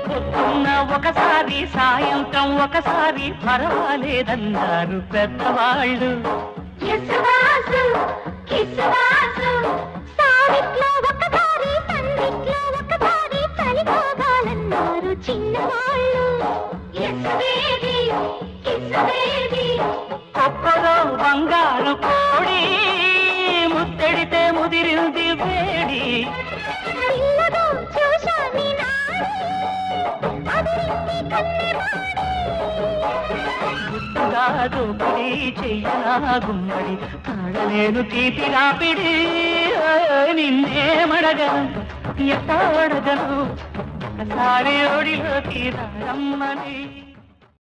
పొద్దున్న ఒకసారి సాయంత్రం ఒకసారి పర్వాలేదన్నారు పెద్దవాళ్ళు కిస్సువాసు కిస్సువాసు సావిట్లో ఒకసారి సందిట్లో ఒకసారి చలిపోగాలన్నారు చిన్నవాళ్ళు కిస్సు బేబీ కిస్సు బేబీ కొక్కలో బంగారు కోడి ముద్దెడితే ముదిరింది వేడి పిల్లగా చూశాని నాడి అదిరింది కన్నెవాడి గుట్టుగా దోపిడి చెయ్యనా గుమ్మడి తాడలేను తీపి రాపిడి నిన్నే మడగను ఎట్ట అడగను ఒకసారి ఒడిలోకి రమ్మని